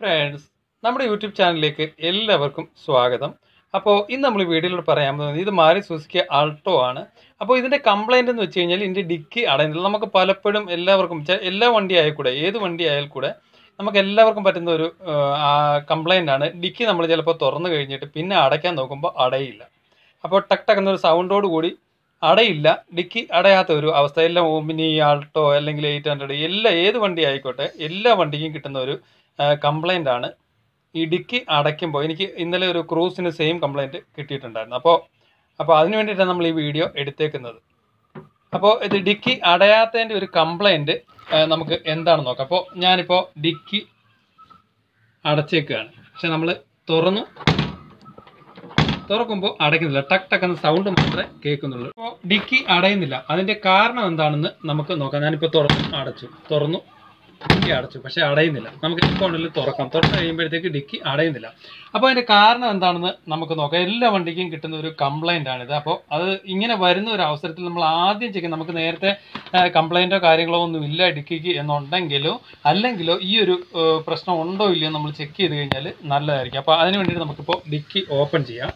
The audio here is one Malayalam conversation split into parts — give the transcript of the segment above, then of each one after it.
ഫ്രണ്ട്സ് നമ്മുടെ യൂട്യൂബ് ചാനലിലേക്ക് എല്ലാവർക്കും സ്വാഗതം അപ്പോൾ ഇന്ന് നമ്മൾ വീഡിയോയിലൂടെ പറയാൻ പോകുന്നത് ഇത് മാറി സുസുക്കി ആൾട്ടോ ആണ് അപ്പോൾ ഇതിൻ്റെ കംപ്ലൈൻറ്റ് എന്ന് വെച്ച് കഴിഞ്ഞാൽ ഇതിൻ്റെ ഡിക്കി അടയുന്നില്ല നമുക്ക് പലപ്പോഴും എല്ലാവർക്കും ചെ- എല്ലാ വണ്ടി ആയാൽ കൂടെ ഏത് വണ്ടി ആയാൽ കൂടെ നമുക്ക് എല്ലാവർക്കും പറ്റുന്ന ഒരു കംപ്ലൈൻ്റ് ആണ് ഡിക്കി നമ്മൾ ചിലപ്പോൾ തുറന്നു കഴിഞ്ഞിട്ട് പിന്നെ അടയ്ക്കാൻ നോക്കുമ്പോൾ അടയില്ല അപ്പോൾ ടക്ക് ടക്ക് എന്നൊരു സൗണ്ടോട് കൂടി അടയില്ല ഡിക്കി അടയാത്ത ഒരു അവസ്ഥ എല്ലാം ഓമിനി ആൾട്ടോ അല്ലെങ്കിൽ എയ്റ്റ് ഹൺഡ്രഡ് എല്ലാ ഏത് വണ്ടി ആയിക്കോട്ടെ എല്ലാ വണ്ടിക്കും കിട്ടുന്ന ഒരു കംപ്ലൈൻ്റ് ആണ് ഈ ഡിക്കി അടയ്ക്കുമ്പോൾ എനിക്ക് ഇന്നലെ ഒരു ക്രൂസിന് സെയിം കംപ്ലൈൻറ്റ് കിട്ടിയിട്ടുണ്ടായിരുന്നു അപ്പോൾ അപ്പോൾ അതിന് വേണ്ടിയിട്ടാണ് നമ്മൾ ഈ വീഡിയോ എടുത്തേക്കുന്നത് അപ്പോൾ ഇത് ഡിക്കി അടയാത്തതിൻ്റെ ഒരു കംപ്ലൈൻറ്റ് നമുക്ക് എന്താണെന്ന് നോക്കാം അപ്പോൾ ഞാനിപ്പോൾ ഡിക്കി അടച്ചേക്കുകയാണ് പക്ഷെ നമ്മൾ തുറന്നു തുറക്കുമ്പോൾ അടയ്ക്കുന്നില്ല ടക്ക് ടക്ക് എന്ന സൗണ്ട് മാത്രമേ കേൾക്കുന്നുള്ളൂ അപ്പോൾ ഡിക്കി അടയുന്നില്ല അതിൻ്റെ കാരണം എന്താണെന്ന് നമുക്ക് നോക്കാം ഞാനിപ്പോൾ തുറന്നു അടച്ചു തുറന്നു ഡിക്കി അടച്ചു പക്ഷേ അടയുന്നില്ല നമുക്ക് ഇപ്പോൾ ഉണ്ടെങ്കിൽ തുറക്കാം തുറന്നു കഴിയുമ്പോഴത്തേക്ക് ഡിക്കി അടയുന്നില്ല അപ്പോൾ അതിൻ്റെ കാരണം എന്താണെന്ന് നമുക്ക് നോക്കാം എല്ലാ വണ്ടിക്കും കിട്ടുന്ന ഒരു കംപ്ലൈൻ്റ് ആണിത് അപ്പോൾ അത് ഇങ്ങനെ വരുന്ന ഒരു അവസരത്തിൽ നമ്മൾ ആദ്യം ചെയ്യുക നമുക്ക് നേരത്തെ കംപ്ലൈൻറ്റോ കാര്യങ്ങളോ ഒന്നും ഇല്ല ഡിക്കിക്ക് എന്നുണ്ടെങ്കിലോ അല്ലെങ്കിലോ ഈ ഒരു ഏഹ്, പ്രശ്നം ഉണ്ടോ ഇല്ലയോ നമ്മൾ ചെക്ക് ചെയ്ത് കഴിഞ്ഞാൽ നല്ലതായിരിക്കും അപ്പോൾ അതിന് വേണ്ടിയിട്ട് നമുക്കിപ്പോൾ ഡിക്കി ഓപ്പൺ ചെയ്യാം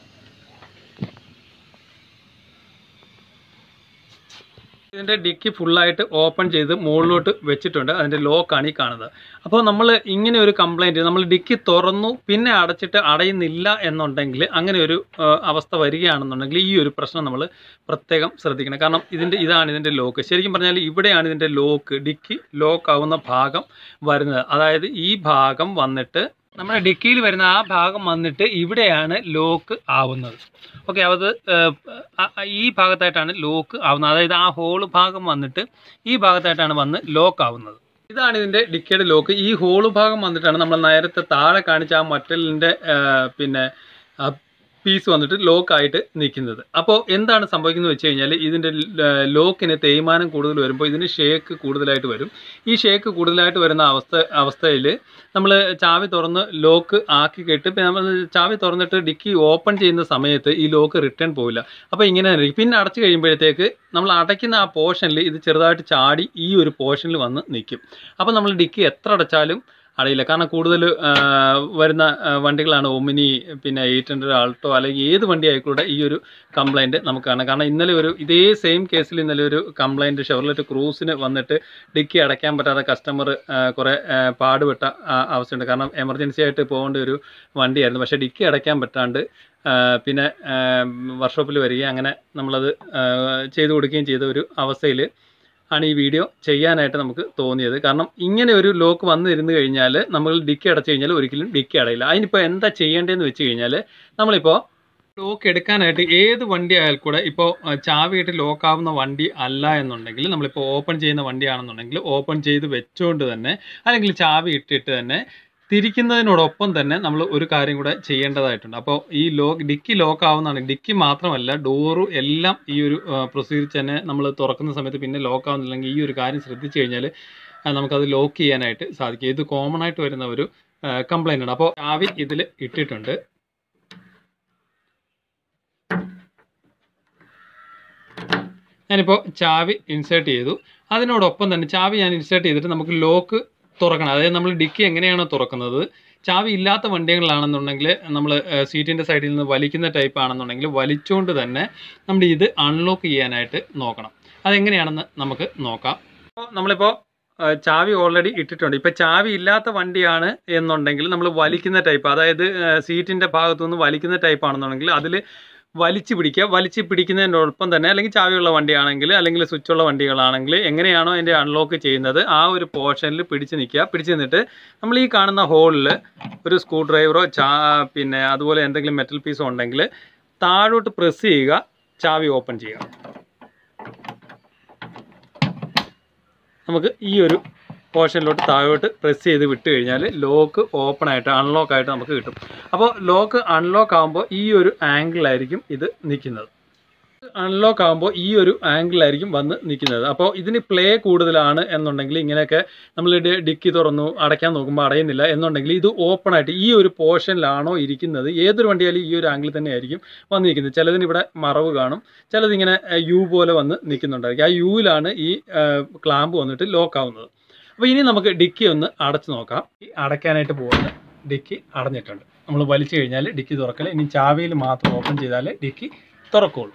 ഇതിൻ്റെ ഡിക്കി ഫുള്ളായിട്ട് ഓപ്പൺ ചെയ്ത് മുകളിലോട്ട് വെച്ചിട്ടുണ്ട് അതിൻ്റെ ലോക്കാണ് ഈ കാണുന്നത് അപ്പോൾ നമ്മൾ ഇങ്ങനെ ഒരു കംപ്ലൈൻറ്റ് നമ്മൾ ഡിക്കി തുറന്നു പിന്നെ അടച്ചിട്ട് അടയുന്നില്ല എന്നുണ്ടെങ്കിൽ അങ്ങനെ ഒരു ആ, അവസ്ഥ വരികയാണെന്നുണ്ടെങ്കിൽ ഈ ഒരു പ്രശ്നം നമ്മൾ പ്രത്യേകം ശ്രദ്ധിക്കണം കാരണം ഇതിൻ്റെ ഇതാണ് ഇതിൻ്റെ ലോക്ക് ശരിക്കും പറഞ്ഞാൽ ഇവിടെയാണ് ഇതിൻ്റെ ലോക്ക് ഡിക്കി ലോക്ക് ആവുന്ന ഭാഗം വരുന്നത് അതായത് ഈ ഭാഗം വന്നിട്ട് നമ്മുടെ ഡിക്കിയിൽ വരുന്ന ആ ഭാഗം വന്നിട്ട് ഇവിടെയാണ് ലോക്ക് ആവുന്നത് ഓക്കെ അത് ഏഹ്, ആ- ആ- ഈ ഭാഗത്തായിട്ടാണ് ലോക്ക് ആവുന്നത് അതായത് ആ ഹോള് ഭാഗം വന്നിട്ട് ഈ ഭാഗത്തായിട്ടാണ് വന്ന് ലോക്ക് ആവുന്നത് ഇതാണ് ഇതിൻ്റെ ഡിക്കയുടെ ലോക്ക് ഈ ഹോള് ഭാഗം വന്നിട്ടാണ് നമ്മൾ നേരത്തെ താഴെ കാണിച്ച ആ മറ്റലിൻ്റെ പിന്നെ പീസ് വന്നിട്ട് ലോക്കായിട്ട് നിൽക്കുന്നത് അപ്പോൾ എന്താണ് സംഭവിക്കുന്നത് വെച്ച് കഴിഞ്ഞാൽ ഇതിൻ്റെ ലോക്കിന് തേയ്മാനം കൂടുതൽ വരുമ്പോൾ ഇതിന് ഷേക്ക് കൂടുതലായിട്ട് വരും ഈ ഷേക്ക് കൂടുതലായിട്ട് വരുന്ന അവസ്ഥ അവസ്ഥയിൽ നമ്മൾ ചാവി തുറന്ന് ലോക്ക് ആക്കി കെട്ട് പിന്നെ നമ്മൾ ചാവി തുറന്നിട്ട് ഡിക്കി ഓപ്പൺ ചെയ്യുന്ന സമയത്ത് ഈ ലോക്ക് റിട്ടേൺ പോവില്ല അപ്പോൾ ഇങ്ങനെ തന്നെ ഇരിക്കും. പിന്നെ അടച്ചു കഴിയുമ്പോഴത്തേക്ക് നമ്മൾ അടയ്ക്കുന്ന ആ പോർഷനിൽ ഇത് ചെറുതായിട്ട് ചാടി ഈ ഒരു പോർഷനിൽ വന്ന് നിൽക്കും അപ്പോൾ നമ്മൾ ഡിക്കി എത്ര അടച്ചാലും അടയില്ല കാരണം കൂടുതൽ വരുന്ന ആ, വണ്ടികളാണ് ഒമിനി പിന്നെ എയ്റ്റ് ഹൺഡ്രഡ് ആൾട്ടോ അല്ലെങ്കിൽ ഏത് വണ്ടി ആയിക്കൂടെ ഈ ഒരു കംപ്ലൈൻറ്റ് നമുക്ക് കാണാം കാരണം ഇന്നലെ ഒരു ഇതേ സെയിം കേസിൽ ഇന്നലെ ഒരു കംപ്ലൈൻറ്റ് ഷെവർലെറ്റ് ക്രൂസിന് വന്നിട്ട് ഡിക്കി അടയ്ക്കാൻ പറ്റാത്ത കസ്റ്റമർ കുറേ ആ, പാടുപെട്ട ആ, അവസ്ഥയുണ്ട് കാരണം എമർജൻസി ആയിട്ട് പോകേണ്ട ഒരു വണ്ടിയായിരുന്നു പക്ഷേ ഡിക്കി അടയ്ക്കാൻ പറ്റാണ്ട് ആ, പിന്നെ വർക്ക്ഷോപ്പിൽ വരികയും അങ്ങനെ നമ്മളത് ആ, ചെയ്തു കൊടുക്കുകയും ചെയ്ത ഒരു അവസ്ഥയിൽ ആണ് ഈ വീഡിയോ ചെയ്യാനായിട്ട് നമുക്ക് തോന്നിയത് കാരണം ഇങ്ങനെ ഒരു ലോക്ക് വന്നിരുന്നു കഴിഞ്ഞാൽ നമ്മൾ ഡിക്കി അടച്ചു കഴിഞ്ഞാൽ ഒരിക്കലും ഡിക്കി അടയില്ല അതിനിപ്പോൾ എന്താ ചെയ്യേണ്ടതെന്ന് വെച്ച് കഴിഞ്ഞാൽ നമ്മളിപ്പോൾ ലോക്ക് എടുക്കാനായിട്ട് ഏത് വണ്ടി ആയാൽ കൂടെ ഇപ്പോൾ ചാവിയിട്ട് ലോക്ക് ആവുന്ന വണ്ടി അല്ല എന്നുണ്ടെങ്കിൽ നമ്മളിപ്പോൾ ഓപ്പൺ ചെയ്യുന്ന വണ്ടിയാണെന്നുണ്ടെങ്കിൽ ഓപ്പൺ ചെയ്ത് വെച്ചുകൊണ്ട് തന്നെ അല്ലെങ്കിൽ ചാവി ഇട്ടിട്ട് തന്നെ തിരിക്കുന്നതിനോടൊപ്പം തന്നെ നമ്മൾ ഒരു കാര്യം കൂടെ ചെയ്യേണ്ടതായിട്ടുണ്ട് അപ്പോൾ ഈ ലോക്ക് ഡിക്കി ലോക്ക് ആവുന്നതാണ് ഡിക്കി മാത്രമല്ല ഡോറ് എല്ലാം ഈ ഒരു പ്രൊസീജിയർ തന്നെ നമ്മൾ തുറക്കുന്ന സമയത്ത് പിന്നെ ലോക്ക് ആവുന്നില്ലെങ്കിൽ ഈ ഒരു കാര്യം ശ്രദ്ധിച്ചു കഴിഞ്ഞാൽ ആ, നമുക്കത് ലോക്ക് ചെയ്യാനായിട്ട് സാധിക്കും ഇത് കോമൺ ആയിട്ട് വരുന്ന ഒരു കംപ്ലൈൻ്റ് ആണ് അപ്പോൾ ചാവി ഇതിൽ ഇട്ടിട്ടുണ്ട് ഞാനിപ്പോൾ ചാവി ഇൻസേർട്ട് ചെയ്തു അതിനോടൊപ്പം തന്നെ ചാവി ഞാൻ ഇൻസേർട്ട് ചെയ്തിട്ട് നമുക്ക് ലോക്ക് തുറക്കണം അതായത് നമ്മൾ ഡിക്കി എങ്ങനെയാണോ തുറക്കുന്നത് ചാവി ഇല്ലാത്ത വണ്ടികളാണെന്നുണ്ടെങ്കിൽ നമ്മൾ സീറ്റിൻ്റെ സൈഡിൽ നിന്ന് വലിക്കുന്ന ടൈപ്പ് ആണെന്നുണ്ടെങ്കിൽ വലിച്ചുകൊണ്ട് തന്നെ നമ്മൾ ഇത് അൺലോക്ക് ചെയ്യാനായിട്ട് നോക്കണം അതെങ്ങനെയാണെന്ന് നമുക്ക് നോക്കാം അപ്പോൾ നമ്മളിപ്പോൾ ആ, ചാവി ഓൾറെഡി ഇട്ടിട്ടുണ്ട് ഇപ്പോൾ ചാവി ഇല്ലാത്ത വണ്ടിയാണ് എന്നുണ്ടെങ്കിൽ നമ്മൾ വലിക്കുന്ന ടൈപ്പ് അതായത് സീറ്റിൻ്റെ ഭാഗത്തുനിന്ന് വലിക്കുന്ന ടൈപ്പ് ആണെന്നുണ്ടെങ്കിൽ അതിൽ വലിച്ചു പിടിക്കുക വലിച്ചു പിടിക്കുന്നതിനോടൊപ്പം തന്നെ അല്ലെങ്കിൽ ചാവിയുള്ള വണ്ടിയാണെങ്കിൽ അല്ലെങ്കിൽ സ്വിച്ചുള്ള വണ്ടികളാണെങ്കിൽ എങ്ങനെയാണോ അതിൻ്റെ അൺലോക്ക് ചെയ്യുന്നത് ആ ഒരു പോർഷനിൽ പിടിച്ച് നിൽക്കുക പിടിച്ച് നിന്നിട്ട് നമ്മൾ ഈ കാണുന്ന ഹോളിൽ ഒരു സ്ക്രൂ ഡ്രൈവറോ ചാ പിന്നെ അതുപോലെ എന്തെങ്കിലും മെറ്റൽ പീസോ ഉണ്ടെങ്കിൽ താഴോട്ട് പ്രസ് ചെയ്യുക ചാവി ഓപ്പൺ ചെയ്യുക നമുക്ക് ഈ ഒരു പോർഷനിലോട്ട് താഴോട്ട് പ്രസ് ചെയ്ത് വിട്ട് കഴിഞ്ഞാൽ ലോക്ക് ഓപ്പൺ ആയിട്ട് അൺലോക്ക് ആയിട്ട് നമുക്ക് കിട്ടും അപ്പോൾ ലോക്ക് അൺലോക്ക് ആകുമ്പോൾ ഈ ഒരു ആംഗിളായിരിക്കും ഇത് നിൽക്കുന്നത് അൺലോക്ക് ആകുമ്പോൾ ഈ ഒരു ആംഗിളായിരിക്കും വന്ന് നിൽക്കുന്നത് അപ്പോൾ ഇതിന് പ്ലേ കൂടുതലാണ് എന്നുണ്ടെങ്കിൽ ഇങ്ങനെയൊക്കെ നമ്മൾ ഡി- ഡിക്കി തുറന്നു അടയ്ക്കാൻ നോക്കുമ്പോൾ അടയുന്നില്ല എന്നുണ്ടെങ്കിൽ ഇത് ഓപ്പൺ ആയിട്ട് ഈ ഒരു പോർഷനിലാണോ ഇരിക്കുന്നത് ഏതൊരു വണ്ടിയായാലും ഈ ഒരു ആംഗിൾ തന്നെ ആയിരിക്കും വന്നിരിക്കുന്നത് ചിലതിന് ഇവിടെ മറവ് കാണും ചിലതിങ്ങനെ യു പോലെ വന്ന് നിൽക്കുന്നുണ്ടായിരിക്കും ആ യുവിലാണ് ഈ ക്ലാമ്പ് വന്നിട്ട് ലോക്ക് ആവുന്നത് അപ്പോൾ ഇനി നമുക്ക് ഡിക്കി ഒന്ന് അടച്ചു നോക്കാം ഈ അടയ്ക്കാനായിട്ട് പോകുന്നത് ഡിക്കി അടഞ്ഞിട്ടുണ്ട് നമ്മൾ വലിച്ചു കഴിഞ്ഞാൽ ഡിക്കി തുറക്കല് ഇനി ചാവിയിൽ മാത്രം ഓപ്പൺ ചെയ്താൽ ഡിക്കി തുറക്കുള്ളൂ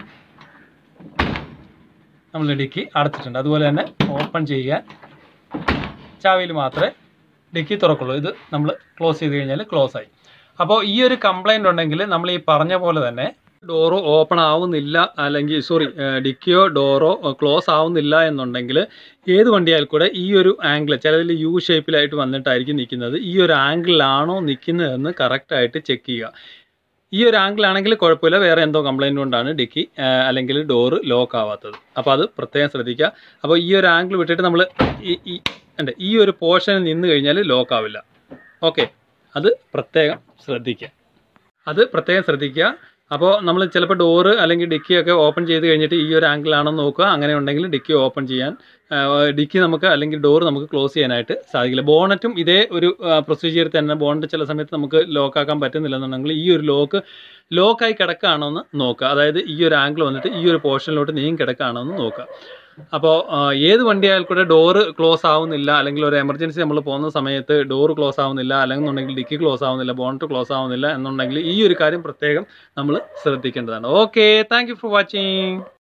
നമ്മൾ ഡിക്കി അടച്ചിട്ടുണ്ട് അതുപോലെ തന്നെ ഓപ്പൺ ചെയ്യാൻ ചാവിയിൽ മാത്രമേ ഡിക്കി തുറക്കുള്ളൂ ഇത് നമ്മൾ ക്ലോസ് ചെയ്ത് കഴിഞ്ഞാൽ ക്ലോസ് ആയി അപ്പോൾ ഈ ഒരു കംപ്ലൈൻറ്റ് ഉണ്ടെങ്കിൽ നമ്മൾ ഈ പറഞ്ഞ പോലെ തന്നെ ഡോറോ ഓപ്പൺ ആവുന്നില്ല അല്ലെങ്കിൽ സോറി ഡിക്കിയോ ഡോറോ ക്ലോസ് ആവുന്നില്ല എന്നുണ്ടെങ്കിൽ ഏത് വണ്ടിയായാൽ കൂടെ ഈ ഒരു ആംഗിൾ ചിലതിൽ യു ഷേപ്പിലായിട്ട് വന്നിട്ടായിരിക്കും നിൽക്കുന്നത് ഈ ഒരു ആംഗിളിലാണോ നിൽക്കുന്നതെന്ന് കറക്റ്റായിട്ട് ചെക്ക് ചെയ്യുക ഈ ഒരു ആംഗിൾ ആണെങ്കിൽ കുഴപ്പമില്ല വേറെ എന്തോ കംപ്ലൈൻറ്റ് കൊണ്ടാണ് ഡിക്കി അല്ലെങ്കിൽ ഡോറ് ലോക്ക് ആവാത്തത് അപ്പോൾ അത് പ്രത്യേകം ശ്രദ്ധിക്കുക അപ്പോൾ ഈ ഒരു ആംഗിൾ വിട്ടിട്ട് നമ്മൾ ഈ ഈ ഉണ്ട് ഈ ഒരു പോർഷനിൽ നിന്ന് കഴിഞ്ഞാൽ ലോക്ക് ആവില്ല ഓക്കെ അത് പ്രത്യേകം ശ്രദ്ധിക്കുക അത് പ്രത്യേകം ശ്രദ്ധിക്കുക അപ്പോൾ നമ്മൾ ചിലപ്പോൾ ഡോറ് അല്ലെങ്കിൽ ഡിക്കിയൊക്കെ ഓപ്പൺ ചെയ്ത് കഴിഞ്ഞിട്ട് ഈ ഒരു ആംഗിളാണെന്ന് നോക്കുക അങ്ങനെ ഉണ്ടെങ്കിൽ ഡിക്കി ഓപ്പൺ ചെയ്യാൻ ഡിക്കി നമുക്ക് അല്ലെങ്കിൽ ഡോർ നമുക്ക് ക്ലോസ് ചെയ്യാനായിട്ട് സാധിക്കില്ല ബോണറ്റും ഇതേ ഒരു പ്രൊസീജിയർ തന്നെ ബോണറ്റ് ചില സമയത്ത് നമുക്ക് ലോക്കാക്കാൻ പറ്റുന്നില്ലെന്നുണ്ടെങ്കിൽ ഈ ഒരു ലോക്ക് ലോക്കായി കിടക്കുകയാണോ എന്ന് നോക്കുക അതായത് ഈ ഒരു ആംഗിൾ വന്നിട്ട് ഈ ഒരു പോർഷനിലോട്ട് നീങ്ങി കിടക്കുകയാണോ എന്ന് നോക്കുക അപ്പോൾ ഏത് വണ്ടിയായാൽ കൂടെ ഡോറ് ക്ലോസ് ആവുന്നില്ല അല്ലെങ്കിൽ ഒരു എമർജൻസി നമ്മൾ പോകുന്ന സമയത്ത് ഡോറ് ക്ലോസ് ആവുന്നില്ല അല്ലെങ്കിൽ ഡിക്കി ക്ലോസ് ആവുന്നില്ല ബോണറ്റ് ക്ലോസ് ആവുന്നില്ല എന്നുണ്ടെങ്കിൽ ഈ ഒരു കാര്യം പ്രത്യേകം നമ്മൾ ശ്രദ്ധിക്കേണ്ടതാണ് ഓക്കെ താങ്ക് ഫോർ വാച്ചിങ്